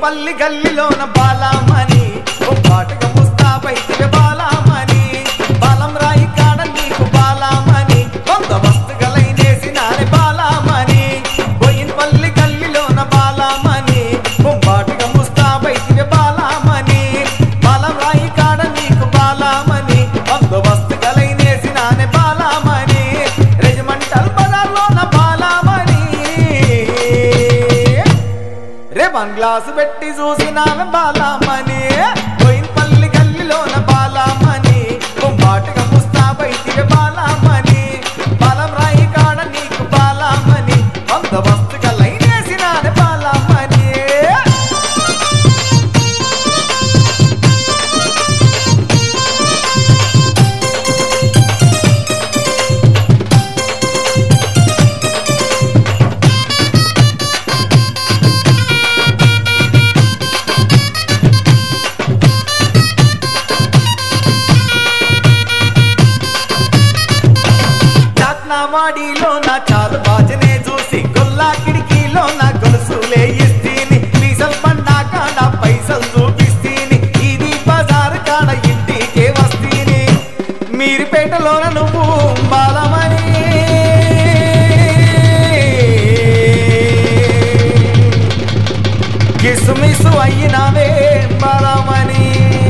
బోయిన్పల్లి గల్లిలోన బాలామణి ఓ పాటగా ముస్తాబైతే బాలామణి బాలం రాయి కాడ నీకు బాలామణి కొంత వస్తుగలైనేసినారే బాలామణి బోయిన్పల్లి గల్లిలోన బాలామణి ఓ పాటగా ముస్తాబైతే బాలామణి బాలం రాయి కాడ నీకు బాలామణి కొంత వస్తుగలైనేసినానే బాలామణి రెజిమెంటల్ బజార్లోన బాలామణి రే వన్ గ్లాస్ పెట్టి చూసినామె బాలామణి బోయిన్పల్లి గల్లిలోన బాలామణి బొంబాటుగా ముస్తాబైతివే బాలామణి బలం రాయి కాడ నీకు బాలామణి వంద వస్తుగా లైనేసినానే బాలామణి చాట్నావాడిలో నా చాలు బాజనే చూసి గొల్లా కిడికీలో నా గొలుసులే ఇస్తీని డీజల్ బండా కాడ పైసలు చూపిస్తీని ఇది బజార్ కాడ ఇంటికే వస్తీని మీరిపేటలోన నువ్వు బాలమని కిసుమిసు అయినవే బాలమని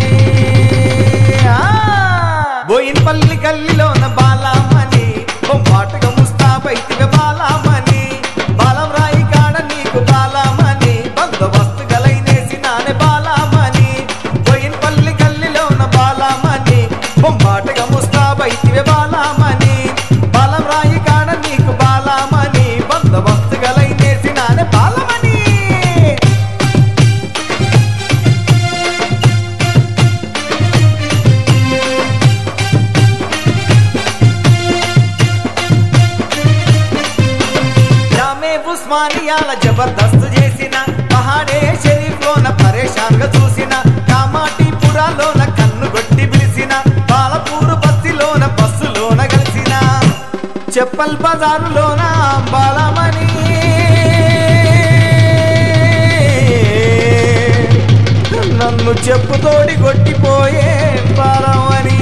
ఆ! బోయిన్పల్లి గల్లిలోన బాలామణి బొంబాటుగా ముస్తాబైతివే బాలామణి బాలం రాయి కాడ నీకు బాలామణి బందోబస్తు గలైనేసి నానే బాలామణి బోయిన్పల్లి గల్లిలోన బాలామణి బొంబాటుగా ముస్తాబైతివే బాలామణి బాలం రాయి కాడ నీకు బాలామణి బందోబస్తు గలైనేసి నానే బాలమణి జామే ఉస్మానియాల జబర్దస్త్ చేసిన పహాడే షరీఫ్ లోన పరేషాన్ గా చూసిన కామాటి పురాలోన కన్ను కొట్టి పిలిచిన పాలపూరు బస్తిలోన బస్సులోన కలిసిన చెప్పల్ బజారులోన బాలమణి నన్ను చెప్పుతోడి కొట్టిపోయే బాలమణి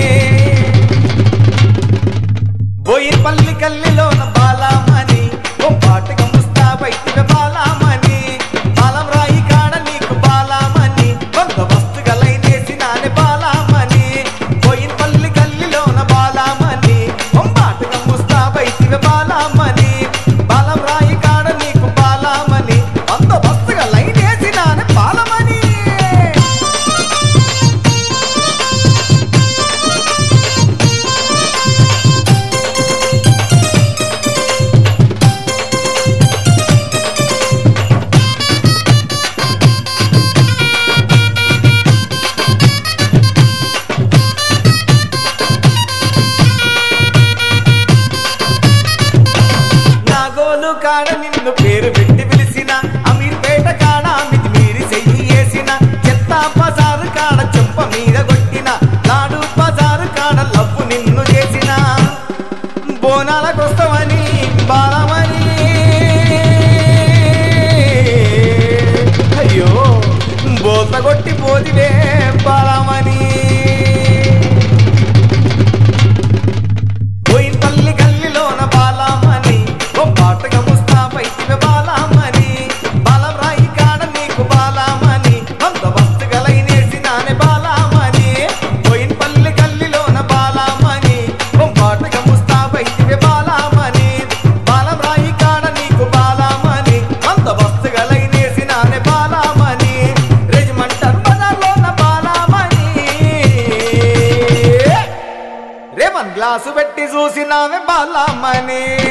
బోయిన్పల్లి కల్లిలోన బాలామణి ఓ పాటగా ముస్తాబైతివే బాలామణి బాలం రాయి కాడ నీకు బాలామణి వంద వస్తుగలైనేసి నానే బాలామణి బోయిన్పల్లి గల్లిలోన బాలామణి ఓ పాటగా ముస్తాబైతివే బాలామణి బాలం రాయి కాడ నీకు బాలామణి వంద వస్తుగలైనేసి నానే బాలమణి నాగోలు కాడ నిన్ను పేరు పెట్టి పిలిచిన అమీర్పేట కాడ మిది మీరి చెయ్యి వేసిన చెత్త బజారు కాడ చెంప మీద కొట్టిన నాడు బజారు కాడ లవ్వు నిన్ను చేసిన బోనాలకొస్తామని బాలమని అయ్యో బోత కొట్టి పోదివే బాలమని బోయిన్పల్లి గల్లిలోన బాలామణి ఓ పాటగా ముస్తాబైతివే బాలామణి బాలం రాయి కాడ నీకు బాలామణి వంద వస్తుగలైనేసి నానే బాలామణి బోయిన్పల్లి గల్లిలోన బాలామణి ఓ పాటగా ముస్తాబైతివే బాలామణి బాలం రాయి కాడ నీకు బాలామణి వంద వస్తుగలైనేసి నానే బాలామణి రెజిమెంటల్ బజార్లోన బాలామణి రేవన్ గ్లాసు పెట్టి చూసినావే బాలమని